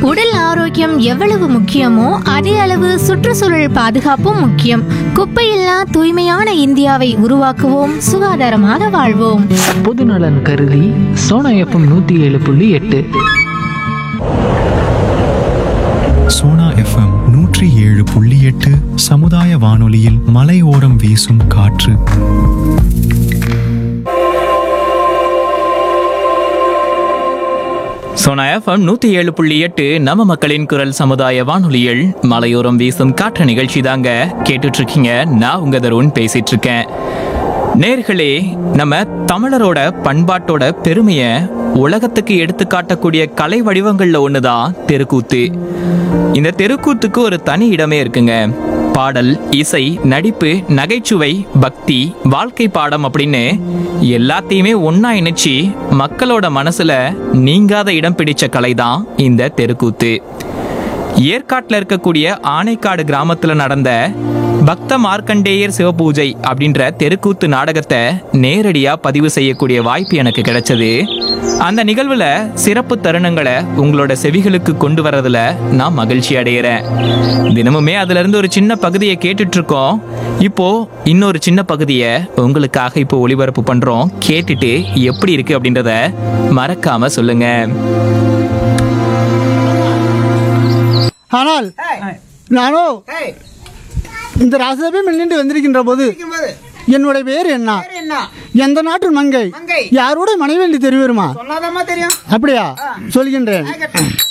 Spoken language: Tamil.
உடல் ஆரோக்கியம் எவ்வளவு முக்கியமோ அதே அளவு சுற்றுச்சூழல் பாதுகாப்பும் முக்கியம் குப்பையில்லா தூய்மையான இந்தியாவை உருவாக்குவோம் சுகாதாரமாக வாழ்வோம் பொதுநலன் கருதி சோனா எஃப்எம் நூற்றி ஏழு புள்ளி எட்டு சோனா எஃப்எம் நூற்றி ஏழு புள்ளி எட்டு சமுதாய வானொலியில் மலையோரம் வீசும் காற்று சோனா எஃப்எம் நூத்தி ஏழு புள்ளி எட்டு நம்ம மக்களின் குரல் சமுதாய வானொலியில் மலையோரம் வீசும் காற்று நிகழ்ச்சி தாங்க கேட்டுட்டு இருக்கீங்க நான் உங்க தருண் பேசிட்டு இருக்கேன் நேர்களே நம்ம தமிழரோட பண்பாட்டோட பெருமையை உலகத்துக்கு எடுத்து காட்டக்கூடிய கலை வடிவங்கள்ல ஒண்ணுதான் தெருக்கூத்து இந்த தெருக்கூத்துக்கு ஒரு தனி இடமே இருக்குங்க பாடல் இசை நடிப்பு நகைச்சுவை பக்தி வாழ்க்கை பாடம் அப்படின்னு எல்லாத்தையுமே ஒண்ணா இணைச்சு மக்களோட மனசுல நீங்காத இடம் பிடிச்ச கலை தான் இந்த தெருக்கூத்து ஏற்காட்டில் இருக்கக்கூடிய ஆனைக்காடு கிராமத்துல நடந்த பக்த மார்க்கண்டேயர் சிவபூஜை அப்படின்ற தெருக்கூத்து நாடகத்தை நேரடியா பதிவு செய்யக்கூடிய வாய்ப்பு எனக்கு கிடைச்சது அந்த நிகழ்வுல சிறப்பு தருணங்களை உங்களோட செவிகளுக்கு கொண்டு வர்றதுல நான் மகிழ்ச்சி அடைகிறேன் தினமுமே அதுல இருந்து ஒரு சின்ன பகுதியை கேட்டுட்டு இருக்கோம் இப்போ இன்னொரு சின்ன பகுதியை உங்களுக்காக இப்போ ஒளிபரப்பு பண்றோம் கேட்டுட்டு எப்படி இருக்கு அப்படின்றத மறக்காம சொல்லுங்க ஆனால் நானோ இந்த ராசசபை நின்று வந்திருக்கின்ற போது என்னுடைய பேர் என்ன எந்த நாட்டு மங்கை யாரோட மனைவி என்று தெரியுமா சொல்லாதம்மா தெரியும் அப்படியா சொல்கின்றேன்